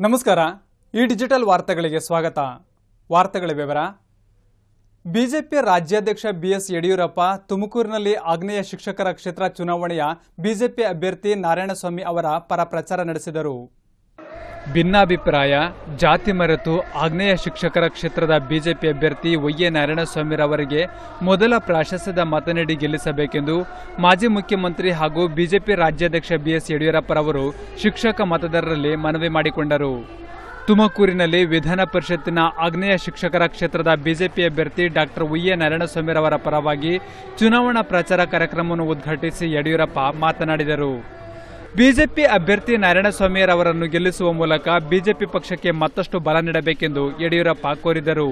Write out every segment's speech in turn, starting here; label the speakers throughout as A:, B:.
A: ನಮಸ್ಕಾರ ಈ ಡಿಜಿಟಲ್ ವಾರ್ತೆಗಳಿಗೆ ಸ್ವಾಗತ ವಾರ್ತೆಗಳ ವಿವರ ಬಿಜೆಪಿ ರಾಜ್ಯಾಧ್ಯಕ್ಷ ಬಿಎಸ್ ಯಡಿಯೂರಪ್ಪ ತುಮಕೂರಿನಲ್ಲಿ ಆಗ್ನೇಯ ಶಿಕ್ಷಕರ ಕ್ಷೇತ್ರ ಚುನಾವಣೆಯ ಬಿಜೆಪಿ ಅಭ್ಯರ್ಥಿ ನಾರಾಯಣಸ್ವಾಮಿ ಅವರ ಪರ ಪ್ರಚಾರ ನಡೆಸಿದರು ಭಿನ್ನಾಭಿಪ್ರಾಯ ಜಾತಿ ಮರೆತು ಆಗ್ನೇಯ ಶಿಕ್ಷಕರ ಕ್ಷೇತ್ರದ ಬಿಜೆಪಿ ಅಭ್ಯರ್ಥಿ ವೈಎ ನಾರಾಯಣಸ್ವಾಮಿರವರಿಗೆ ಮೊದಲ ಪ್ರಾಶಸ್ತ್ಯದ ಮತ ನೀಡಿ ಗೆಲ್ಲಿಸಬೇಕೆಂದು ಮಾಜಿ ಮುಖ್ಯಮಂತ್ರಿ ಹಾಗೂ ಬಿಜೆಪಿ ರಾಜ್ಯಾಧ್ಯಕ್ಷ ಬಿಎಸ್ ಯಡಿಯೂರಪ್ಪರವರು ಶಿಕ್ಷಕ ಮತದಾರರಲ್ಲಿ ಮನವಿ ಮಾಡಿಕೊಂಡರು ತುಮಕೂರಿನಲ್ಲಿ ವಿಧಾನ ಪರಿಷತ್ತಿನ ಆಗ್ನೇಯ ಶಿಕ್ಷಕರ ಕ್ಷೇತ್ರದ ಬಿಜೆಪಿ ಅಭ್ಯರ್ಥಿ ಡಾಕ್ಟರ್ ವೈಎ ನಾರಾಯಣಸ್ವಾಮಿರವರ ಪರವಾಗಿ ಚುನಾವಣಾ ಪ್ರಚಾರ ಕಾರ್ಯಕ್ರಮವನ್ನು ಉದ್ಘಾಟಿಸಿ ಯಡಿಯೂರಪ್ಪ ಮಾತನಾಡಿದರು ಬಿಜೆಪಿ ಅಭ್ಯರ್ಥಿ ನಾರಾಯಣಸ್ವಾಮಿಯರವರನ್ನು ಗೆಲ್ಲಿಸುವ ಮೂಲಕ ಬಿಜೆಪಿ ಪಕ್ಷಕ್ಕೆ ಮತ್ತಷ್ಟು ಬಲ ನೀಡಬೇಕೆಂದು ಯಡಿಯೂರಪ್ಪ ಕೋರಿದರು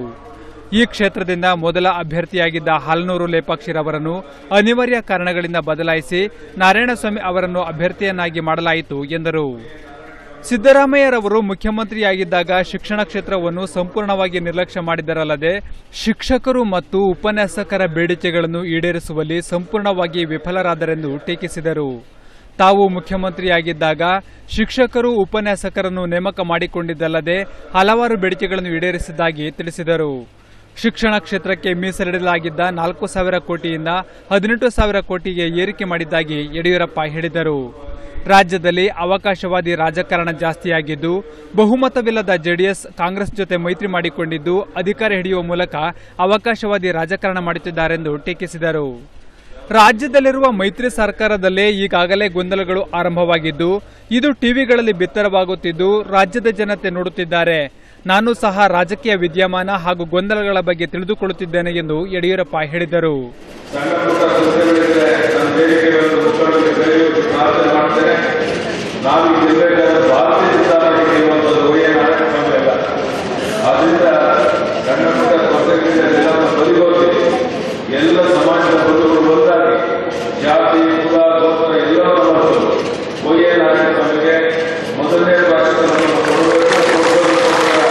A: ಈ ಕ್ಷೇತ್ರದಿಂದ ಮೊದಲ ಅಭ್ಯರ್ಥಿಯಾಗಿದ್ದ ಹಾಲನೂರು ಲೇಪಾಕ್ಷಿರವರನ್ನು ಅನಿವಾರ್ಯ ಕಾರಣಗಳಿಂದ ಬದಲಾಯಿಸಿ ನಾರಾಯಣಸ್ವಾಮಿ ಅವರನ್ನು ಅಭ್ಯರ್ಥಿಯನ್ನಾಗಿ ಮಾಡಲಾಯಿತು ಎಂದರು ಸಿದ್ದರಾಮಯ್ಯರವರು ಮುಖ್ಯಮಂತ್ರಿಯಾಗಿದ್ದಾಗ ಶಿಕ್ಷಣ ಕ್ಷೇತ್ರವನ್ನು ಸಂಪೂರ್ಣವಾಗಿ ನಿರ್ಲಕ್ಷ್ಯ ಮಾಡಿದರಲ್ಲದೆ ಶಿಕ್ಷಕರು ಮತ್ತು ಉಪನ್ಯಾಸಕರ ಬೇಡಿಕೆಗಳನ್ನು ಈಡೇರಿಸುವಲ್ಲಿ ಸಂಪೂರ್ಣವಾಗಿ ವಿಫಲರಾದರೆಂದು ಟೀಕಿಸಿದರು ತಾವು ಮುಖ್ಯಮಂತ್ರಿಯಾಗಿದ್ದಾಗ ಶಿಕ್ಷಕರು ಉಪನ್ಯಾಸಕರನ್ನು ನೇಮಕ ಮಾಡಿಕೊಂಡಿದ್ದಲ್ಲದೆ ಹಲವಾರು ಬೇಡಿಕೆಗಳನ್ನು ಈಡೇರಿಸಿದ್ದಾಗಿ ತಿಳಿಸಿದರು ಶಿಕ್ಷಣ ಕ್ಷೇತ್ರಕ್ಕೆ ಮೀಸಲಿಡಲಾಗಿದ್ದ ನಾಲ್ಕು ಸಾವಿರ ಕೋಟಿಯಿಂದ ಹದಿನೆಂಟು ಸಾವಿರ ಕೋಟಿಗೆ ಏರಿಕೆ ಮಾಡಿದ್ದಾಗಿ ಯಡಿಯೂರಪ್ಪ ಹೇಳಿದರು ರಾಜ್ಯದಲ್ಲಿ ಅವಕಾಶವಾದಿ ರಾಜಕಾರಣ ಜಾಸ್ತಿಯಾಗಿದ್ದು ಬಹುಮತವಿಲ್ಲದ ಜೆಡಿಎಸ್ ಕಾಂಗ್ರೆಸ್ ಜೊತೆ ಮೈತ್ರಿ ಮಾಡಿಕೊಂಡಿದ್ದು ಅಧಿಕಾರ ಹಿಡಿಯುವ ಮೂಲಕ ಅವಕಾಶವಾದಿ ರಾಜಕಾರಣ ಮಾಡುತ್ತಿದ್ದಾರೆಂದು ಟೀಕಿಸಿದರು ರಾಜ್ಯದಲ್ಲಿರುವ ಮೈತ್ರಿ ಸರ್ಕಾರದಲ್ಲೇ ಈಗಾಗಲೇ ಗೊಂದಲಗಳು ಆರಂಭವಾಗಿದ್ದು ಇದು ಟಿವಿಗಳಲ್ಲಿ ಬಿತ್ತರವಾಗುತ್ತಿದ್ದು ರಾಜ್ಯದ ಜನತೆ ನೋಡುತ್ತಿದ್ದಾರೆ ನಾನು ಸಹ ರಾಜಕೀಯ ವಿದ್ಯಮಾನ ಹಾಗೂ ಗೊಂದಲಗಳ ಬಗ್ಗೆ ತಿಳಿದುಕೊಳ್ಳುತ್ತಿದ್ದೇನೆ ಎಂದು ಯಡಿಯೂರಪ್ಪ ಹೇಳಿದರು
B: ಸಣ್ಣ ಪುಟ್ಟ ಸುದ್ದಿಗಳಿದ್ರೆ ನನ್ನ ಬೇಡಿಕೆಗಳನ್ನು ಮುಖಂಡರಿಗೆ ಬೆಳೆಯುವುದು ಪ್ರಾರ್ಥನೆ ಮಾಡ್ತೇನೆ ನಾವು ಇರಬೇಕಾದ ಭಾರತೀಯ ಜನತಾ ಪಾರ್ಟಿ ಇರುವಂಥದ್ದು ಒಯ್ಯ ನಾರಾಯಣಸ್ವಾಮಿ ಅಲ್ಲ ಆದ್ರಿಂದ ಸಣ್ಣ ಪುಟ್ಟ ತೊಂದರೆಗಳಿಂದ ಬದಿಗೋಸಿ ಎಲ್ಲ ಸಮಾಜದ ಬಂಧುಗಳು ಒಂದಾಗಿ ಜಾತಿ ಕುಲ ಗೋತ್ರ ಎಲ್ಲವನ್ನೂ ಮರೆತು ಒಯ್ಯ ನಾರಾಯಣಸ್ವಾಮಿಗೆ ಮೊದಲನೇ ಭಾಷೆಗಳನ್ನು ಕೊಡಬೇಕು ಕೊಡಬೇಕು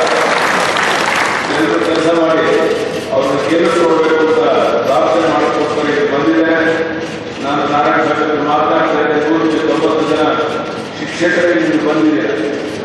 B: ಎಲ್ಲರೂ ಕೆಲಸ ಮಾಡಿ ಅವ್ರನ್ನ ಗೆಲ್ಲಿಸ್ಕೊಡ್ಬೇಕು ಅಂತ ಪ್ರಾರ್ಥನೆ ಮಾಡೋಕ್ಕೋಸ್ಕರ ಇಲ್ಲಿ ಬಂದಿದ್ದೇನೆ ನಾನು ನಾರಾಯಣ ಸ್ವಾಮಿ ಮಾತನಾಡ್ತಾ ಇದ್ದೆ ನೂರಕ್ಕೆ ತೊಂಬತ್ತು ಜನ ಶಿಕ್ಷಕರಿಗೆ ಇಲ್ಲಿ ಬಂದಿದೆ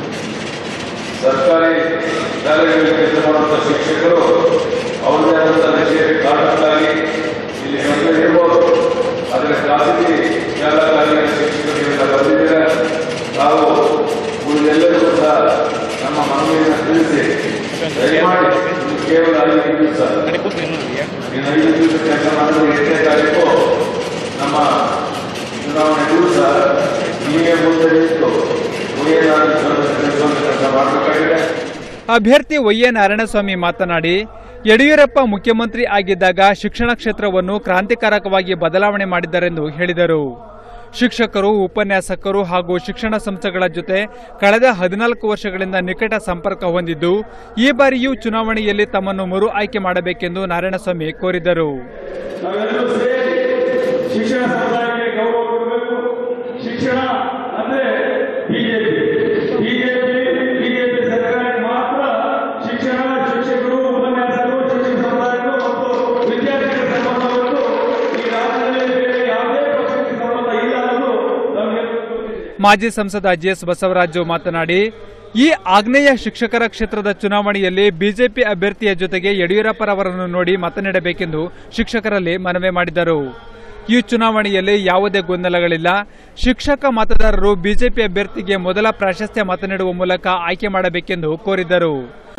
B: ಸರ್ಕಾರಿ ಶಾಲೆಗಳಲ್ಲಿ ಕೆಲಸ ಮಾಡುವಂಥ ಶಿಕ್ಷಕರು ಅವರದೇ ಆದಂಥ ನಶೆಗೆ ಕಾರಣಕ್ಕಾಗಿ ಇಲ್ಲಿ ಬಂದು ಇರ್ಬೋದು ಆದರೆ ಖಾಸಗಿ ಶಾಲಾ ಕಾಲೇಜಿನ ಶಿಕ್ಷಕರಿಂದ ಬಂದಿದ್ದೀರಾ ನಾವು ಉಳಿದೆಲ್ಲರಿಗೂ ಸಹ ನಮ್ಮ ಮನವಿಯನ್ನು ತಿಳಿಸಿ ದಯಮಾಡಿ ಇದು ಕೇವಲ ಐದು ದಿವಸ ಇನ್ನು ಐದು ದಿವಸ ಕೆಲಸ ಮಾಡಿದ್ರೆ ಎಂಟನೇ ತಾರೀಕು ನಮ್ಮ ಚುನಾವಣೆ ದಿವಸ ನೀವೇ ಮುಂದೆ ನಿಂತು ಉಳಿಯಲಾದ ಕೆಲಸ ಮಾಡಬೇಕಾಗಿದೆ
A: ಅಭ್ಯರ್ಥಿ ವೈಎ ನಾರಾಯಣಸ್ವಾಮಿ ಮಾತನಾಡಿ ಯಡಿಯೂರಪ್ಪ ಮುಖ್ಯಮಂತ್ರಿ ಆಗಿದ್ದಾಗ ಶಿಕ್ಷಣ ಕ್ಷೇತ್ರವನ್ನು ಕ್ರಾಂತಿಕಾರಕವಾಗಿ ಬದಲಾವಣೆ ಮಾಡಿದ್ದರೆಂದು ಹೇಳಿದರು ಶಿಕ್ಷಕರು ಉಪನ್ಯಾಸಕರು ಹಾಗೂ ಶಿಕ್ಷಣ ಸಂಸ್ಥೆಗಳ ಜೊತೆ ಕಳೆದ ಹದಿನಾಲ್ಕು ವರ್ಷಗಳಿಂದ ನಿಕಟ ಸಂಪರ್ಕ ಹೊಂದಿದ್ದು ಈ ಬಾರಿಯೂ ಚುನಾವಣೆಯಲ್ಲಿ ತಮ್ಮನ್ನು ಮರು ಆಯ್ಕೆ ಮಾಡಬೇಕೆಂದು ನಾರಾಯಣಸ್ವಾಮಿ ಕೋರಿದರು
C: ನಾವೆಲ್ಲರೂ ಸೇರಿ ಶಿಕ್ಷಣ ಸಮುದಾಯಕ್ಕೆ ಗೌರವ ಕೊಡಬೇಕು ಶಿಕ್ಷಣ ಅಂದ್ರೆ ಬಿಜೆಪಿ ಬಿಜೆಪಿ ಬಿಜೆಪಿ ಸರ್ಕಾರಕ್ಕೆ ಮಾತ್ರ ಶಿಕ್ಷಣ ಶಿಕ್ಷಕರು ಉಪನ್ಯಾಸಕರು ಶಿಕ್ಷಣ ಸಮುದಾಯಗಳು ಮತ್ತು ವಿದ್ಯಾರ್ಥಿಗಳ ಸಂಬಂಧ ಹೊರತು ಈ ರಾಜ್ಯದಲ್ಲಿ ಬೇರೆ ಯಾವುದೇ ಪಕ್ಷಕ್ಕೆ ಸಂಬಂಧ ಇಲ್ಲ ಅನ್ನೋದು ನಮಗೆಲ್ಲರಿಗೂ ಗೊತ್ತಿದೆ
A: ಮಾಜಿ ಸಂಸದ ಜಿಎಸ್ ಬಸವರಾಜು ಮಾತನಾಡಿ ಈ ಆಗ್ನೇಯ ಶಿಕ್ಷಕರ ಕ್ಷೇತ್ರದ ಚುನಾವಣೆಯಲ್ಲಿ ಬಿಜೆಪಿ ಅಭ್ಯರ್ಥಿಯ ಜೊತೆಗೆ ಯಡಿಯೂರಪ್ಪರವರನ್ನು ನೋಡಿ ಮತ ನೀಡಬೇಕೆಂದು ಶಿಕ್ಷಕರಲ್ಲಿ ಮನವಿ ಮಾಡಿದರು ಈ ಚುನಾವಣೆಯಲ್ಲಿ ಯಾವುದೇ ಗೊಂದಲಗಳಿಲ್ಲ ಶಿಕ್ಷಕ ಮತದಾರರು ಬಿಜೆಪಿ ಅಭ್ಯರ್ಥಿಗೆ ಮೊದಲ ಪ್ರಾಶಸ್ತ್ಯ ಮತ ನೀಡುವ ಮೂಲಕ ಆಯ್ಕೆ ಮಾಡಬೇಕೆಂದು ಕೋರಿದರು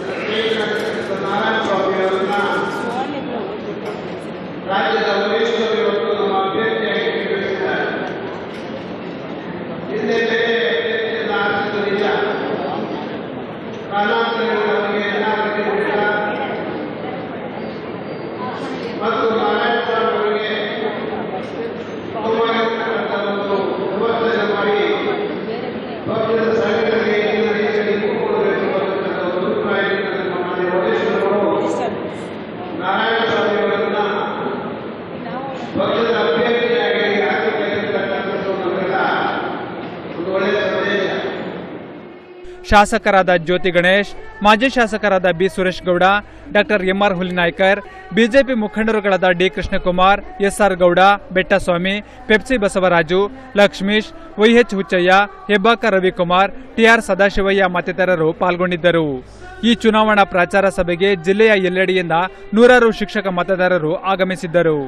D: ರಾಜ್ಯದ ವರಿಷ್ಠರು ಇವತ್ತು ನಮ್ಮ ಅಭ್ಯರ್ಥಿಯಾಗಿ ನಿರ್ವಹಿಸಿದ್ದಾರೆ ಹಿಂದೆ ಬೇರೆ ಅಭ್ಯರ್ಥಿಯನ್ನು ಆರಿಸಿದ್ದು ನಿಜ ಕಾರಣಾಂತರಗಳಿಂದ ಅವರಿಗೆ ಜನಾಭಿಪ್ರಾಯ ಮತ್ತು ನಾರಾಯಣಸ್ವಾಮಿ ಅವರಿಗೆ ಉತ್ತಮವಾಗಿರ್ತಕ್ಕಂಥ ಒಂದು ವಿಮರ್ಶನೆ ಮಾಡಿ ಪಕ್ಷದ ಸಂಘಟನೆಗೆ ಇನ್ನೂ ರೀತಿಯಲ್ಲಿ ಕೊಡಬೇಕು ಅಂತಕ್ಕಂಥ ಒಂದು ಅಭಿಪ್ರಾಯದಿಂದ ನಮ್ಮ ಮಾನ್ಯ ವರಿಷ್ಠರು ನಾರಾಯಣಸ್ವಾಮಿ ಅವರನ್ನ ಪಕ್ಷದ ಅಭ್ಯರ್ಥಿಯಾಗಿ ಹಾಕಿರ್ತಕ್ಕಂಥದ್ದು ನಮಗೆಲ್ಲ ಒಂದು ಒಳ್ಳೆಯ ಸಂದೇಶ
A: ಶಾಸಕರಾದ ಜ್ಯೋತಿ ಗಣೇಶ್ ಮಾಜಿ ಶಾಸಕರಾದ B Suresh Gowda doctor MR Hulinaykar BJP ಮುಖಂಡರುಗಳಾದ D Krishnakumar SR Gowda Bettaswamy Pepsi Basavaraju Lakshmish YH Huchaiah Hebbaka Ravikumar TR Sadashivaiah ಮತ್ತಿತರರು ಪಾಲ್ಗೊಂಡಿದ್ದರು ಈ ಚುನಾವಣಾ ಪ್ರಚಾರ ಸಭೆಗೆ ಜಿಲ್ಲೆಯ ಎಲ್ಲೆಡೆಯಿಂದ ನೂರಾರು ಶಿಕ್ಷಕ ಮತದಾರರು ಆಗಮಿಸಿದ್ದರು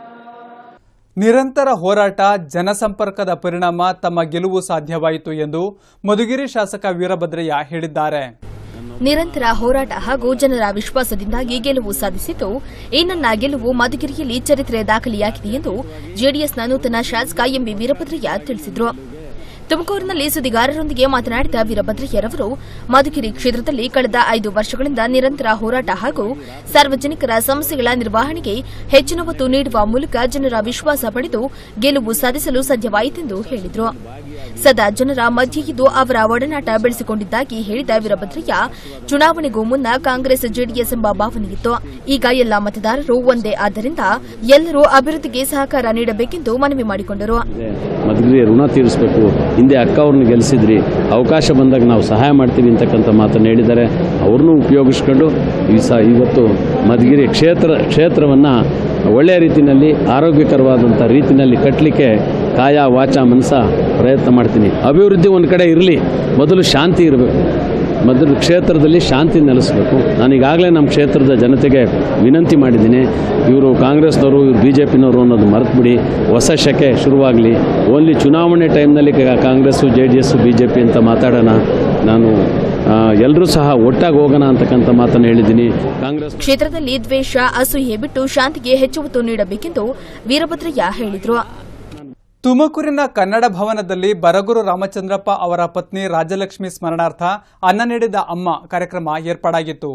A: ನಿರಂತರ ಹೋರಾಟ ಜನಸಂಪರ್ಕದ ಪರಿಣಾಮ ತಮ್ಮ ಗೆಲುವು ಸಾಧ್ಯವಾಯಿತು ಎಂದು ಮಧುಗಿರಿ ಶಾಸಕ ವೀರಭದ್ರಯ್ಯ ಹೇಳಿದ್ದಾರೆ
E: ನಿರಂತರ ಹೋರಾಟ ಹಾಗೂ ಜನರ ವಿಶ್ವಾಸದಿಂದಾಗಿ ಗೆಲುವು ಸಾಧಿಸಿದ್ದು ಈ ನನ್ನ ಗೆಲುವು ಮಧುಗಿರಿಯಲ್ಲಿ ಚರಿತ್ರೆ ದಾಖಲೆಯಾಗಿದೆ ಎಂದು ಜೆಡಿಎಸ್ನ ನೂತನ ಶಾಸಕ ಎಂಬಿ ವೀರಭದ್ರಯ್ಯ ತಿಳಿಸಿದರು ತುಮಕೂರಿನಲ್ಲಿ ಸುದ್ದಿಗಾರರೊಂದಿಗೆ ಮಾತನಾಡಿದ ವೀರಭದ್ರಯ್ಯರವರು ಮಧುಗಿರಿ ಕ್ಷೇತ್ರದಲ್ಲಿ ಕಳೆದ ಐದು ವರ್ಷಗಳಿಂದ ನಿರಂತರ ಹೋರಾಟ ಹಾಗೂ ಸಾರ್ವಜನಿಕರ ಸಮಸ್ಯೆಗಳ ನಿರ್ವಹಣೆಗೆ ಹೆಚ್ಚಿನ ಒತ್ತು ನೀಡುವ ಮೂಲಕ ಜನರ ವಿಶ್ವಾಸ ಪಡೆದು ಗೆಲುವು ಸಾಧಿಸಲು ಸಾಧ್ಯವಾಯಿತೆಂದು ಹೇಳಿದರು ಸದಾ ಜನರ ಮಧ್ಯೆ ಇದ್ದು ಅವರ ಒಡನಾಟ ಬೆಳೆಸಿಕೊಂಡಿದ್ದಾಗಿ ಹೇಳಿದ ವೀರಭದ್ರಯ್ಯ ಚುನಾವಣೆಗೂ ಮುನ್ನ ಕಾಂಗ್ರೆಸ್ ಜೆಡಿಎಸ್ ಎಂಬ ಭಾವನೆಯಿತ್ತು ಈಗ ಎಲ್ಲ ಮತದಾರರು ಒಂದೇ ಆದ್ದರಿಂದ ಎಲ್ಲರೂ ಅಭಿವೃದ್ಧಿಗೆ ಸಹಕಾರ ನೀಡಬೇಕೆಂದು ಮನವಿ ಮಾಡಿಕೊಂಡರು
F: ಮಧುಗಿರಿ ಋಣ ತೀರಿಸಬೇಕು ಹಿಂದೆ ಅಕ್ಕ ಅವ್ರನ್ನ ಗೆಲ್ಲಿಸಿದ್ರಿ ಅವಕಾಶ ಬಂದಾಗ ನಾವು ಸಹಾಯ ಮಾಡ್ತೀವಿ ಅಂತಕ್ಕಂಥ ಮಾತನ್ನು ಹೇಳಿದ್ದಾರೆ ಅವ್ರನ್ನೂ ಉಪಯೋಗಿಸ್ಕೊಂಡು ಈ ಸ ಇವತ್ತು ಮಧುಗಿರಿ ಕ್ಷೇತ್ರ ಕ್ಷೇತ್ರವನ್ನು ಒಳ್ಳೆಯ ರೀತಿಯಲ್ಲಿ ಆರೋಗ್ಯಕರವಾದಂಥ ರೀತಿಯಲ್ಲಿ ಕಟ್ಟಲಿಕ್ಕೆ ಕಾಯ ವಾಚ ಮನಸ ಪ್ರಯತ್ನ ಮಾಡ್ತೀನಿ ಅಭಿವೃದ್ಧಿ ಒಂದು ಕಡೆ ಇರಲಿ ಮೊದಲು ಶಾಂತಿ ಇರಬೇಕು ಮೊದಲು ಕ್ಷೇತ್ರದಲ್ಲಿ ಶಾಂತಿ ನೆಲೆಸಬೇಕು ನಾನು ಈಗಾಗಲೇ ನಮ್ಮ ಕ್ಷೇತ್ರದ ಜನತೆಗೆ ವಿನಂತಿ ಮಾಡಿದ್ದೀನಿ ಇವರು ಕಾಂಗ್ರೆಸ್ನವರು ಇವರು ಬಿ ಜೆ ಪಿನವರು ಅನ್ನೋದು ಮರೆತುಬಿಡಿ ಹೊಸ ಶಕೆ ಶುರುವಾಗಲಿ ಓನ್ಲಿ ಚುನಾವಣೆ ಟೈಮ್ನಲ್ಲಿ Congress J D S B J P ಅಂತ ಮಾತಾಡೋಣ ನಾನು ಎಲ್ಲರೂ ಸಹ ಒಟ್ಟಾಗಿ ಹೋಗೋಣ ಅಂತಕ್ಕಂಥ ಮಾತನ್ನು ಹೇಳಿದ್ದೀನಿ ಕಾಂಗ್ರೆಸ್
E: ಕ್ಷೇತ್ರದಲ್ಲಿ ದ್ವೇಷ ಅಸೂಯೆ ಬಿಟ್ಟು ಶಾಂತಿಗೆ ಹೆಚ್ಚು ಒತ್ತು ನೀಡಬೇಕೆಂದು ವೀರಭದ್ರಯ್ಯ ಹೇಳಿದರು
A: ತುಮಕೂರಿನ ಕನ್ನಡ ಭವನದಲ್ಲಿ ಬರಗೂರು ರಾಮಚಂದ್ರಪ್ಪ ಅವರ ಪತ್ನಿ ರಾಜಲಕ್ಷ್ಮಿ ಸ್ಮರಣಾರ್ಥ ಅನ್ನ ನೀಡಿದ ಅಮ್ಮ ಕಾರ್ಯಕ್ರಮ ಏರ್ಪಾಡಾಗಿತ್ತು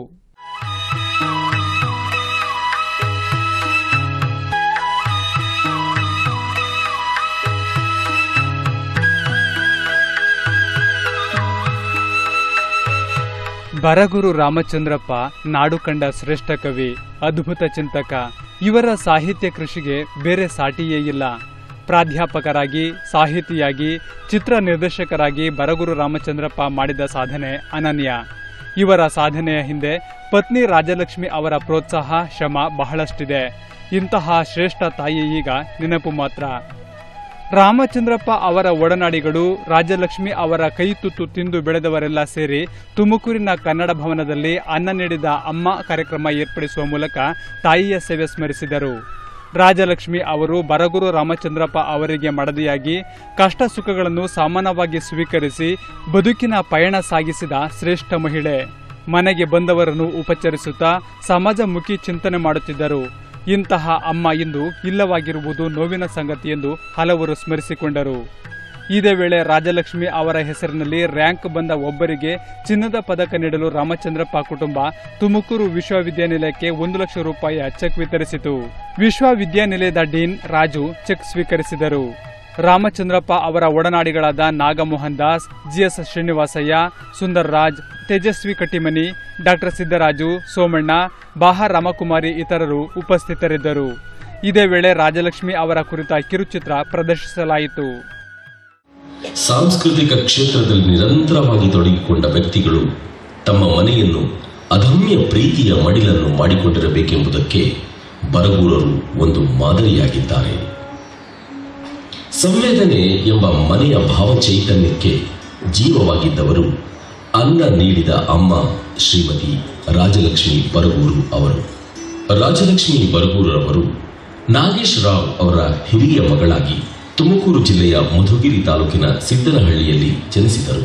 A: ಬರಗುರು ರಾಮಚಂದ್ರಪ್ಪ ನಾಡು ಕಂಡ ಶ್ರೇಷ್ಠ ಕವಿ ಅದ್ಭುತ ಚಿಂತಕ ಇವರ ಸಾಹಿತ್ಯ ಕೃಷಿಗೆ ಬೇರೆ ಸಾಟಿಯೇ ಇಲ್ಲ ಪ್ರಾಧ್ಯಾಪಕರಾಗಿ ಸಾಹಿತಿಯಾಗಿ ಚಿತ್ರ ನಿರ್ದೇಶಕರಾಗಿ ಬರಗುರು ರಾಮಚಂದ್ರಪ್ಪ ಮಾಡಿದ ಸಾಧನೆ ಅನನ್ಯ ಇವರ ಸಾಧನೆಯ ಹಿಂದೆ ಪತ್ನಿ ರಾಜಲಕ್ಷ್ಮಿ ಅವರ ಪ್ರೋತ್ಸಾಹ ಶ್ರಮ ಬಹಳಷ್ಟಿದೆ ಇಂತಹ ಶ್ರೇಷ್ಠ ತಾಯಿ ಈಗ ನೆನಪು ಮಾತ್ರ ರಾಮಚಂದ್ರಪ್ಪ ಅವರ ಒಡನಾಡಿಗಳು ರಾಜಲಕ್ಷ್ಮಿ ಅವರ ಕೈ ತುತ್ತು ತಿಂದು ಬೆಳೆದವರೆಲ್ಲ ಸೇರಿ ತುಮಕೂರಿನ ಕನ್ನಡ ಭವನದಲ್ಲಿ ಅನ್ನ ನೀಡಿದ ಅಮ್ಮ ಕಾರ್ಯಕ್ರಮ ಏರ್ಪಡಿಸುವ ಮೂಲಕ ತಾಯಿಯ ಸೇವೆ ಸ್ಮರಿಸಿದರು ರಾಜಲಕ್ಷ್ಮಿ ಅವರು ಬರಗುರು ರಾಮಚಂದ್ರಪ್ಪ ಅವರಿಗೆ ಮಡದಿಯಾಗಿ ಕಷ್ಟ ಸುಖಗಳನ್ನು ಸಾಮಾನ್ಯವಾಗಿ ಸ್ವೀಕರಿಸಿ ಬದುಕಿನ ಪಯಣ ಸಾಗಿಸಿದ ಶ್ರೇಷ್ಠ ಮಹಿಳೆ ಮನೆಗೆ ಬಂದವರನ್ನು ಉಪಚರಿಸುತ್ತಾ ಸಮಾಜಮುಖಿ ಚಿಂತನೆ ಮಾಡುತ್ತಿದ್ದರು ಇಂತಹ ಅಮ್ಮ ಇಂದು ಇಲ್ಲವಾಗಿರುವುದು ನೋವಿನ ಸಂಗತಿ ಎಂದು ಹಲವರು ಸ್ಮರಿಸಿಕೊಂಡರು ಇದೇ ವೇಳೆ ರಾಜಲಕ್ಷ್ಮಿ ಅವರ ಹೆಸರಿನಲ್ಲಿ ರ್ಯಾಂಕ್ ಬಂದ ಒಬ್ಬರಿಗೆ ಚಿನ್ನದ ಪದಕ ನೀಡಲು ರಾಮಚಂದ್ರಪ್ಪ ಕುಟುಂಬ ತುಮಕೂರು ವಿಶ್ವವಿದ್ಯಾನಿಲಯಕ್ಕೆ ಒಂದು ಲಕ್ಷ ರೂಪಾಯಿಯ ಚೆಕ್ ವಿತರಿಸಿತು ವಿಶ್ವವಿದ್ಯಾನಿಲಯದ ಡೀನ್ ರಾಜು ಚೆಕ್ ಸ್ವೀಕರಿಸಿದರು ರಾಮಚಂದ್ರಪ್ಪ ಅವರ ಒಡನಾಡಿಗಳಾದ ನಾಗಮೋಹನ್ ದಾಸ್ ಜಿಎಸ್ ಶ್ರೀನಿವಾಸಯ್ಯ ಸುಂದರ್ ರಾಜ್ ತೇಜಸ್ವಿ ಕಟ್ಟಿಮನಿ ಡಾಕ್ಟರ್ ಸಿದ್ದರಾಜು ಸೋಮಣ್ಣ ಬಾಹ ರಾಮಕುಮಾರಿ ಇತರರು ಉಪಸ್ಥಿತರಿದ್ದರು ಇದೇ ವೇಳೆ ರಾಜಲಕ್ಷ್ಮಿ ಅವರ ಕುರಿತ ಕಿರುಚಿತ್ರ ಪ್ರದರ್ಶಿಸಲಾಯಿತು
G: ಸಾಂಸ್ಕೃತಿಕ ಕ್ಷೇತ್ರದಲ್ಲಿ ನಿರಂತರವಾಗಿ ತೊಡಗಿಕೊಂಡ ವ್ಯಕ್ತಿಗಳು ತಮ್ಮ ಮನೆಯನ್ನು ಅದಮ್ಯ ಪ್ರೀತಿಯ ಮಡಿಲನ್ನು ಮಾಡಿಕೊಂಡಿರಬೇಕೆಂಬುದಕ್ಕೆ ಬರಗೂರರು ಒಂದು ಮಾದರಿಯಾಗಿದ್ದಾರೆ ಸಂವೇದನೆ ಎಂಬ ಮನೆಯ ಭಾವಚೈತನ್ಯಕ್ಕೆ ಜೀವವಾಗಿದ್ದವರು ಅನ್ನ ನೀಡಿದ ಅಮ್ಮ ಶ್ರೀಮತಿ ರಾಜಲಕ್ಷ್ಮಿ ಬರಗೂರು ಅವರು ರಾಜಲಕ್ಷ್ಮಿ ಬರಗೂರವರು ನಾಗೇಶ್ ರಾವ್ ಅವರ ಹಿರಿಯ ಮಗಳಾಗಿ ತುಮಕೂರು ಜಿಲ್ಲೆಯ ಮಧುಗಿರಿ ತಾಲೂಕಿನ ಸಿದ್ದನಹಳ್ಳಿಯಲ್ಲಿ ಜನಿಸಿದರು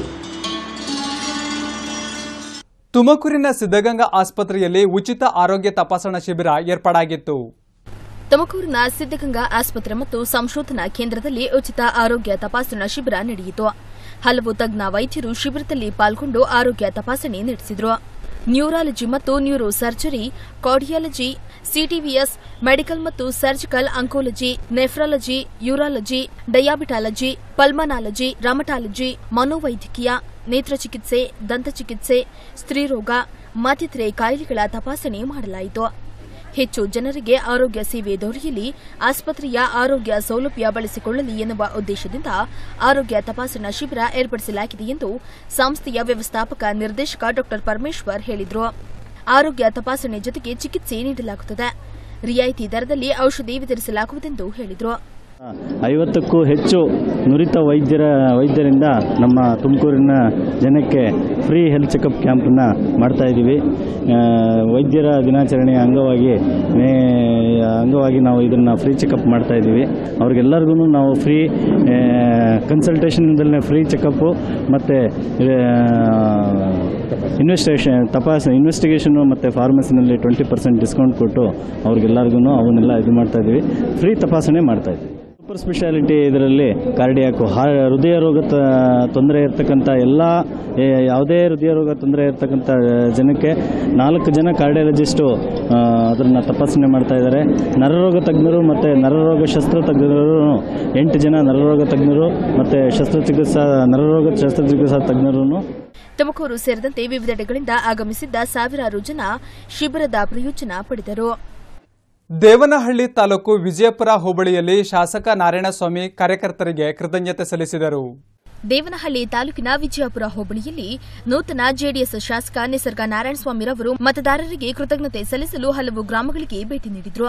A: ತುಮಕೂರಿನ ಸಿದ್ಧಗಂಗಾ ಆಸ್ಪತ್ರೆಯಲ್ಲಿ ಉಚಿತ ಆರೋಗ್ಯ ತಪಾಸಣಾ ಶಿಬಿರ ಏರ್ಪಾಡಾಗಿತ್ತು
E: ತುಮಕೂರಿನ ಸಿದ್ದಗಂಗಾ ಆಸ್ಪತ್ರೆ ಮತ್ತು ಸಂಶೋಧನಾ ಕೇಂದ್ರದಲ್ಲಿ ಉಚಿತ ಆರೋಗ್ಯ ತಪಾಸಣಾ ಶಿಬಿರ ನಡೆಯಿತು ಹಲವು ತಜ್ಞ ವೈದ್ಯರು ಶಿಬಿರದಲ್ಲಿ ಪಾಲ್ಗೊಂಡು ಆರೋಗ್ಯ ತಪಾಸಣೆ ನಡೆಸಿದರು ನ್ಯೂರಾಲಜಿ ಮತ್ತು neuro surgery cardiology CTVS medical ಮತ್ತು surgical oncology nephrology urology diabetology pulmonology rheumatology ಮನೋವೈದ್ಯಕೀಯ ನೇತ್ರಚಿಕಿತ್ಸೆ ದಂತಚಿಕಿತ್ಸೆ ಸ್ತ್ರೀರೋಗ ಮತ್ತಿತರೆ ಕಾಯಿಲೆಗಳ ತಪಾಸಣೆ ಮಾಡಲಾಯಿತು ಹೆಚ್ಚು ಜನರಿಗೆ ಆರೋಗ್ಯ ಸೇವೆ ದೊರೆಯಲಿ ಆಸ್ಪತ್ರೆಯ ಆರೋಗ್ಯ ಸೌಲಭ್ಯ ಬಳಸಿಕೊಳ್ಳಲಿ ಎನ್ನುವ ಉದ್ದೇಶದಿಂದ ಆರೋಗ್ಯ ತಪಾಸಣಾ ಶಿಬಿರ ಏರ್ಪಡಿಸಲಾಗಿದೆ ಎಂದು ಸಂಸ್ಥೆಯ ವ್ಯವಸ್ಥಾಪಕ ನಿರ್ದೇಶಕ ಡಾ ಪರಮೇಶ್ವರ್ ಹೇಳಿದರು ಆರೋಗ್ಯ ತಪಾಸಣೆ ಜೊತೆಗೆ ಚಿಕಿತ್ಸೆ ನೀಡಲಾಗುತ್ತದೆ ರಿಯಾಯಿತಿ ದರದಲ್ಲಿ ಔಷಧಿ ವಿತರಿಸಲಾಗುವುದೆಂದು ಹೇಳಿದರು
H: ಐವತ್ತಕ್ಕೂ ಹೆಚ್ಚು ನುರಿತ ವೈದ್ಯರ ವೈದ್ಯರಿಂದ ನಮ್ಮ ತುಮಕೂರಿನ ಜನಕ್ಕೆ ಫ್ರೀ ಹೆಲ್ತ್ ಚೆಕಪ್ ಕ್ಯಾಂಪನ್ನು ಮಾಡ್ತಾ ಇದ್ದೀವಿ ಆ, ವೈದ್ಯರ ದಿನಾಚರಣೆಯ ಅಂಗವಾಗಿ ಮೇ ಅಂಗವಾಗಿ ನಾವು ಇದನ್ನು ಫ್ರೀ ಚೆಕಪ್ ಮಾಡ್ತಾ ಇದ್ದೀವಿ ಅವ್ರಿಗೆಲ್ಲರಿಗೂ ನಾವು ಫ್ರೀ ಕನ್ಸಲ್ಟೇಷನ್ದಲ್ಲೇ ಫ್ರೀ ಚೆಕಪ್ಪು ಮತ್ತು ಇನ್ವೆಸ್ಟೇಷನ್ ತಪಾಸ ಇನ್ವೆಸ್ಟಿಗೇಷನು ಮತ್ತು ಫಾರ್ಮಸಿನಲ್ಲಿ ಟ್ವೆಂಟಿ ಪರ್ಸೆಂಟ್ ಡಿಸ್ಕೌಂಟ್ ಕೊಟ್ಟು ಅವ್ರಿಗೆಲ್ಲರಿಗೂ ಅವನ್ನೆಲ್ಲ ಇದು ಮಾಡ್ತಾ ಇದ್ದೀವಿ ಫ್ರೀ ತಪಾಸಣೆ ಮಾಡ್ತಾ ಇದ್ದೀವಿ ಸೂಪರ್ ಸ್ಪೆಷಾಲಿಟಿ ಇದರಲ್ಲಿ ಕಾರ್ಡಿಯಾಕು ಹಾ ಹೃದಯ ರೋಗ ತ- ತೊಂದರೆ ಇರ್ತಕ್ಕಂಥ ಎಲ್ಲ ಏ, ಯಾವುದೇ ಹೃದಯ ರೋಗ ತೊಂದರೆ ಇರ್ತಕ್ಕಂಥ ಜನಕ್ಕೆ ನಾಲ್ಕು ಜನ ಕಾರ್ಡಿಯಾಲಜಿಸ್ಟು ಅದನ್ನು ತಪಾಸಣೆ ಮಾಡ್ತಾ ಇದ್ದಾರೆ ನರರೋಗ ತಜ್ಞರು ಮತ್ತು ನರರೋಗ ಶಸ್ತ್ರ ತಜ್ಞರು ಎಂಟು ಜನ ನರರೋಗ ತಜ್ಞರು ಮತ್ತು ಶಸ್ತ್ರಚಿಕಿತ್ಸಾ ನರರೋಗ ಶಸ್ತ್ರಚಿಕಿತ್ಸಾ ತಜ್ಞರು
E: ತುಮಕೂರು ಸೇರಿದಂತೆ ವಿವಿಧೆಡೆಗಳಿಂದ ಆಗಮಿಸಿದ್ದ ಸಾವಿರಾರು ಜನ ಶಿಬಿರದ ಪ್ರಯೋಜನ ಪಡೆದರು
A: ದೇವನಹಳ್ಳಿ ತಾಲೂಕು ವಿಜಯಪುರ ಹೋಬಳಿಯಲ್ಲಿ ಶಾಸಕ ನಾರಾಯಣಸ್ವಾಮಿ ಕಾರ್ಯಕರ್ತರಿಗೆ ಕೃತಜ್ಞತೆ ಸಲ್ಲಿಸಿದರು
E: ದೇವನಹಳ್ಳಿ ತಾಲೂಕಿನ ವಿಜಯಪುರ ಹೋಬಳಿಯಲ್ಲಿ ನೂತನ ಜೆಡಿಎಸ್ ಶಾಸಕ ನಿಸರ್ಗ ನಾರಾಯಣಸ್ವಾಮಿರವರು ಮತದಾರರಿಗೆ ಕೃತಜ್ಞತೆ ಸಲ್ಲಿಸಲು ಹಲವು ಗ್ರಾಮಗಳಿಗೆ ಭೇಟಿ ನೀಡಿದ್ರು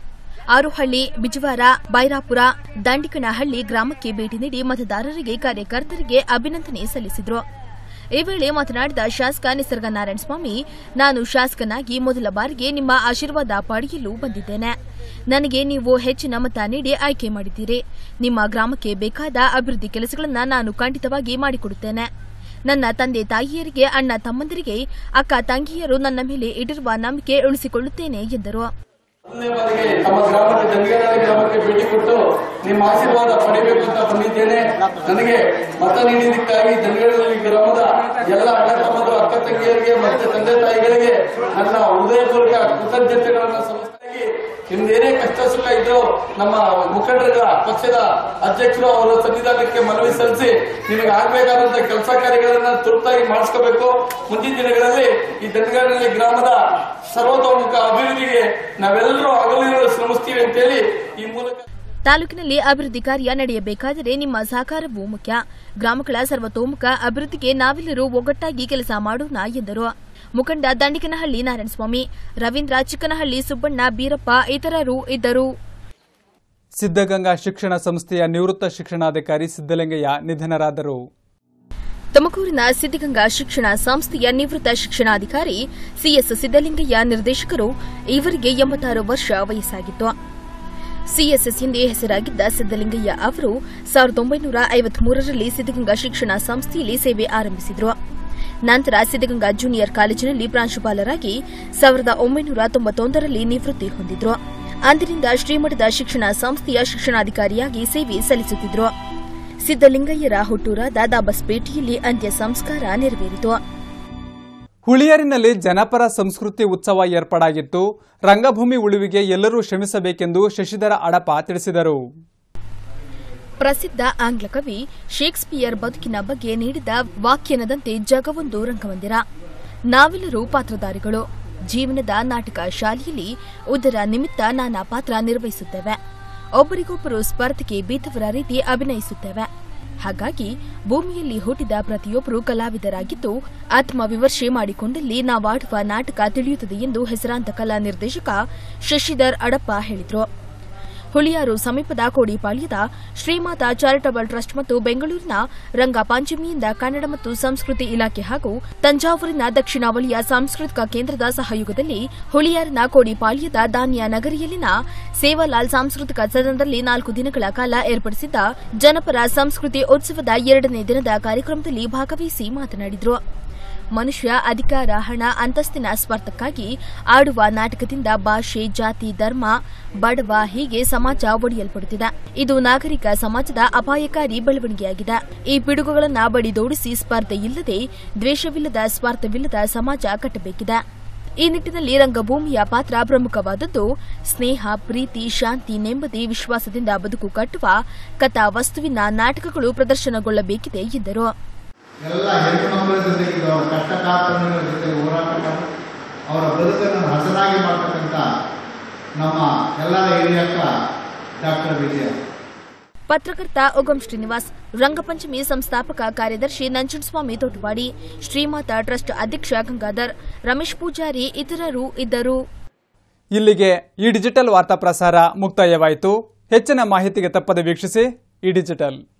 E: ಆರುಹಳ್ಳಿ ಬಿಜವಾರ ಬೈರಾಪುರ ದಂಡಿಕನಹಳ್ಳಿ ಗ್ರಾಮಕ್ಕೆ ಭೇಟಿ ನೀಡಿ ಮತದಾರರಿಗೆ ಕಾರ್ಯಕರ್ತರಿಗೆ ಅಭಿನಂದನೆ ಸಲ್ಲಿಸಿದ್ರು ಈ ವೇಳೆ ಮಾತನಾಡಿದ ಶಾಸಕ ನಿಸರ್ಗ ನಾರಾಯಣಸ್ವಾಮಿ ನಾನು ಶಾಸಕನಾಗಿ ಮೊದಲ ಬಾರಿಗೆ ನಿಮ್ಮ ಆಶೀರ್ವಾದ ಪಡೆಯಲು ಬಂದಿದ್ದೇನೆ ನನಗೆ ನೀವು ಹೆಚ್ಚಿನ ಮತ ನೀಡಿ ಆಯ್ಕೆ ಮಾಡಿದ್ದೀರಿ ನಿಮ್ಮ ಗ್ರಾಮಕ್ಕೆ ಬೇಕಾದ ಅಭಿವೃದ್ಧಿ ಕೆಲಸಗಳನ್ನು ನಾನು ಖಂಡಿತವಾಗಿ ಮಾಡಿಕೊಡುತ್ತೇನೆ ನನ್ನ ತಂದೆ ತಾಯಿಯರಿಗೆ ಅಣ್ಣ ತಮ್ಮಂದಿರಿಗೆ ಅಕ್ಕ ತಂಗಿಯರು ನನ್ನ ಮೇಲೆ ಇಟ್ಟಿರುವ ನಂಬಿಕೆ ಉಳಿಸಿಕೊಳ್ಳುತ್ತೇನೆ ಎಂದರು
C: ಮೊದಲನೇ ಬಾರಿಗೆ ನಮ್ಮ ಗ್ರಾಮಕ್ಕೆ ಜಂಗೇನಹಳ್ಳಿ ಗ್ರಾಮಕ್ಕೆ ಭೇಟಿ ಕೊಟ್ಟು ನಿಮ್ಮ ಆಶೀರ್ವಾದ ಪಡೆಯಬೇಕು ಅಂತ ಬಂದಿದ್ದೇನೆ ನನಗೆ ಮತ ನೀಡಿದ್ದಕ್ಕಾಗಿ ಜಂಗೇನಹಳ್ಳಿ ಗ್ರಾಮದ ಎಲ್ಲ ಅಣ್ಣ ತಮ್ಮರು ಅಕ್ಕ ತಂಗಿಯರಿಗೆ ಮತ್ತೆ ತಂದೆ ತಾಯಿಗಳಿಗೆ ನನ್ನ ಹೃದಯಪೂರ್ವಕ ಕೃತಜ್ಞತೆಗಳನ್ನು ಸಲ್ಲಿಸಲಾಗಿ ನಿಮ್ದೇನೇ ಕಷ್ಟ ಸುಖ ಇದ್ರು ನಮ್ಮ ಮುಖಂಡರ ಪಕ್ಷದ ಅಧ್ಯಕ್ಷರು ಅವರ ಸನ್ನಿಧಾನಕ್ಕೆ ಮನವಿ ಸಲ್ಲಿಸಿ ನಿಮಗೆ ಆಗ್ಬೇಕಾದಂತ ಕೆಲಸ ಕಾರ್ಯಗಳನ್ನ ತುರ್ತಾಗಿ ಮಾಡಿಸ್ಕೋಬೇಕು ಮುಂದಿನ ದಿನಗಳಲ್ಲಿ ಈ ದಂಡಗನಹಳ್ಳಿ ಗ್ರಾಮದ ಸರ್ವತೋಮುಖ ಅಭಿವೃದ್ಧಿಗೆ ನಾವೆಲ್ಲರೂ ಹಗಲಿರುಳು ಶ್ರಮಿಸ್ತೀವಿ ಅಂತೇಳಿ ಈ ಮೂಲಕ
E: ತಾಲೂಕಿನಲ್ಲಿ ಅಭಿವೃದ್ಧಿ ಕಾರ್ಯ ನಡೆಯಬೇಕಾದರೆ ನಿಮ್ಮ ಸಹಕಾರವೂ ಮುಖ್ಯ ಗ್ರಾಮಗಳ ಸರ್ವತೋಮುಖ ಅಭಿವೃದ್ಧಿಗೆ ನಾವೆಲ್ಲರೂ ಒಗ್ಗಟ್ಟಾಗಿ ಕೆಲಸ ಮಾಡೋಣ ಎಂದರು ಮುಖಂಡ ದಂಡಿಕನಹಳ್ಳಿ ನಾರಾಯಣಸ್ವಾಮಿ ರವೀಂದ್ರ ಚಿಕ್ಕನಹಳ್ಳಿ ಸುಬ್ಬಣ್ಣ ಬೀರಪ್ಪ ಇತರರು ಇದ್ದರು
A: ಸಿದ್ದಗಂಗಾ ಶಿಕ್ಷಣ ಸಂಸ್ಥೆಯ ನಿವೃತ್ತ ಶಿಕ್ಷಣಾಧಿಕಾರಿ ಸಿದ್ದಲಿಂಗಯ್ಯ ನಿಧನರಾದರು
E: ತುಮಕೂರಿನ ಸಿದ್ದಗಂಗಾ ಶಿಕ್ಷಣ ಸಂಸ್ಥೆಯ ನಿವೃತ್ತ ಶಿಕ್ಷಣಾಧಿಕಾರಿ ಸಿಎಸ್ ಸಿದ್ದಲಿಂಗಯ್ಯ ನಿರ್ದೇಶಕರು ಇವರಿಗೆ ಎಂಬತ್ತಾರು ವರ್ಷ ವಯಸ್ಸಾಗಿತ್ತು ಸಿಎಸ್ಎಸ್ ಎಂದೇ ಹೆಸರಾಗಿದ್ದ ಸಿದ್ದಲಿಂಗಯ್ಯ ಅವರು ಸಾವಿರದ ಒಂಬೈನೂರ ಐವತ್ಮೂರರಲ್ಲಿ ಸಿದ್ದಗಂಗಾ ಶಿಕ್ಷಣ ಸಂಸ್ಥೆಯಲ್ಲಿ ಸೇವೆ ಆರಂಭಿಸಿದರು ನಂತರ ಸಿದ್ದಗಂಗಾ ಜೂನಿಯರ್ ಕಾಲೇಜಿನಲ್ಲಿ ಪ್ರಾಂಶುಪಾಲರಾಗಿ ಸಾವಿರದ ಒಂಬೈನೂರ ತೊಂಬತ್ತೊಂದರಲ್ಲಿ ನಿವೃತ್ತಿ ಹೊಂದಿದ್ರು ಅಂದಿನಿಂದ ಶ್ರೀಮಠದ ಶಿಕ್ಷಣ ಸಂಸ್ಥೆಯ ಶಿಕ್ಷಣಾಧಿಕಾರಿಯಾಗಿ ಸೇವೆ ಸಲ್ಲಿಸುತ್ತಿದ್ರು ಸಿದ್ದಲಿಂಗಯ್ಯರ ಹುಟ್ಟೂರಾದ ದಾಬಸ್ಪೇಟೆಯಲ್ಲಿ ಅಂತ್ಯ ಸಂಸ್ಕಾರ ನೆರವೇರಿತು
A: ಹುಳಿಯಾರಿನಲ್ಲಿ ಜನಪರ ಸಂಸ್ಕೃತಿ ಉತ್ಸವ ಏರ್ಪಾಡಾಗಿತ್ತು ರಂಗಭೂಮಿ ಉಳಿವಿಗೆ ಎಲ್ಲರೂ ಶ್ರಮಿಸಬೇಕೆಂದು ಶಶಿಧರ ಅಡಪ ತಿಳಿಸಿದರು
E: ಪ್ರಸಿದ್ಧ ಆಂಗ್ಲ ಕವಿ ಶೇಕ್ಸ್ಪಿಯರ್ ಬದುಕಿನ ಬಗ್ಗೆ ನೀಡಿದ ವಾಕ್ಯನದಂತೆ ಜಗವೊಂದು ರಂಗಮಂದಿರ ನಾವೆಲ್ಲರೂ ಪಾತ್ರಧಾರಿಗಳು ಜೀವನದ ನಾಟಕ ಶಾಲೆಯಲ್ಲಿ ಉದರ ನಿಮಿತ್ತ ನಾನಾ ಪಾತ್ರ ನಿರ್ವಹಿಸುತ್ತೇವೆ ಒಬ್ಬರಿಗೊಬ್ಬರು ಸ್ಪರ್ಧೆಗೆ ಬೀತವರ ರೀತಿ ಅಭಿನಯಿಸುತ್ತೇವೆ ಹಾಗಾಗಿ ಭೂಮಿಯಲ್ಲಿ ಹುಟ್ಟಿದ ಪ್ರತಿಯೊಬ್ಬರು ಕಲಾವಿದರಾಗಿದ್ದು ಆತ್ಮವಿಮರ್ಶೆ ಮಾಡಿಕೊಂಡಲ್ಲಿ ನಾವಾಡುವ ನಾಟಕ ತಿಳಿಯುತ್ತದೆ ಎಂದು ಹೆಸರಾಂತ ಕಲಾ ನಿರ್ದೇಶಕ ಶಶಿಧರ್ ಅಡಪ್ಪ ಹೇಳಿದರು ಹುಳಿಯಾರು ಸಮೀಪದ ಕೋಡಿಪಾಳ್ಯದ ಶ್ರೀಮಾತ ಚಾರಿಟಬಲ್ ಟ್ರಸ್ಟ್ ಮತ್ತು ಬೆಂಗಳೂರಿನ ರಂಗ ಪಂಚಮಿಯಿಂದ ಕನ್ನಡ ಮತ್ತು ಸಂಸ್ಕೃತಿ ಇಲಾಖೆ ಹಾಗೂ ತಂಜಾವೂರಿನ ದಕ್ಷಿಣ ವಲಯ ಸಾಂಸ್ಕೃತಿಕ ಕೇಂದ್ರದ ಸಹಯೋಗದಲ್ಲಿ ಹುಳಿಯಾರಿನ ಕೋಡಿಪಾಳ್ಯದ ಧಾನ್ಯ ನಗರಿಯಲ್ಲಿನ ಸೇವಾಲಾಲ್ ಸಾಂಸ್ಕೃತಿಕ ಸದನದಲ್ಲಿ ನಾಲ್ಕು ದಿನಗಳ ಕಾಲ ಏರ್ಪಡಿಸಿದ್ದ ಜನಪರ ಸಂಸ್ಕೃತಿ ಉತ್ಸವದ ಎರಡನೇ ದಿನದ ಕಾರ್ಯಕ್ರಮದಲ್ಲಿ ಭಾಗವಹಿಸಿ ಮಾತನಾಡಿದರು ಮನುಷ್ಯ ಅಧಿಕಾರ ಹಣ ಅಂತಸ್ತಿನ ಸ್ವಾರ್ಥಕ್ಕಾಗಿ ಆಡುವ ನಾಟಕದಿಂದ ಭಾಷೆ ಜಾತಿ ಧರ್ಮ ಬಡವ ಹೀಗೆ ಸಮಾಜ ಒಡೆಯಲ್ಪಡುತ್ತಿದೆ ಇದು ನಾಗರಿಕ ಸಮಾಜದ ಅಪಾಯಕಾರಿ ಬೆಳವಣಿಗೆಯಾಗಿದೆ ಈ ಪಿಡುಗುಗಳನ್ನು ಬಡಿದೋಡಿಸಿ ಸ್ಪರ್ಧೆ ಇಲ್ಲದೆ ದ್ವೇಷವಿಲ್ಲದ ಸ್ವಾರ್ಥವಿಲ್ಲದ ಸಮಾಜ ಕಟ್ಟಬೇಕಿದೆ ಈ ನಿಟ್ಟಿನಲ್ಲಿ ರಂಗಭೂಮಿಯ ಪಾತ್ರ ಪ್ರಮುಖವಾದದ್ದು ಸ್ನೇಹ ಪ್ರೀತಿ ಶಾಂತಿ ನೆಮ್ಮದಿ ವಿಶ್ವಾಸದಿಂದ ಬದುಕು ಕಟ್ಟುವ ಕಥಾ ವಸ್ತುವಿನ ನಾಟಕಗಳು ಪ್ರದರ್ಶನಗೊಳ್ಳಬೇಕಿದೆ ಎಂದರು
D: ಎಲ್ಲ ಹೆಣ್ಣು ಮಕ್ಕಳ ಜೊತೆಗೆ ಅವರ ಕಷ್ಟ ಕಾರ್ಪಣ್ಯಗಳ ಜೊತೆ ಹೋರಾಟ ಮಾಡಿ ಅವರ ಬದುಕನ್ನು ಹಸನಾಗಿ ಮಾಡತಕ್ಕಂಥ ನಮ್ಮ ಎಲ್ಲರ ಹಿರಿಯಕ್ಕ ಡಾಕ್ಟರ್ ವಿಜಯ
E: ಪತ್ರಕರ್ತ ಉಗಮ್ ಶ್ರೀನಿವಾಸ್ ರಂಗಪಂಚಮಿ ಸಂಸ್ಥಾಪಕ ಕಾರ್ಯದರ್ಶಿ ನಂಜುಂಡಸ್ವಾಮಿ ದೊಡ್ಡವಾಡಿ ಶ್ರೀಮಾತಾ ಟ್ರಸ್ಟ್ ಅಧ್ಯಕ್ಷ ಗಂಗಾಧರ್ ರಮೇಶ್ ಪೂಜಾರಿ ಇತರರು ಇದ್ದರು
A: ಇಲ್ಲಿಗೆ ಈ ಡಿಜಿಟಲ್ ವಾರ್ತಾ ಪ್ರಸಾರ ಮುಕ್ತಾಯವಾಯಿತು ಹೆಚ್ಚಿನ ಮಾಹಿತಿಗೆ ತಪ್ಪದೆ ವೀಕ್ಷಿಸಿ ಈ ಡಿಜಿಟಲ್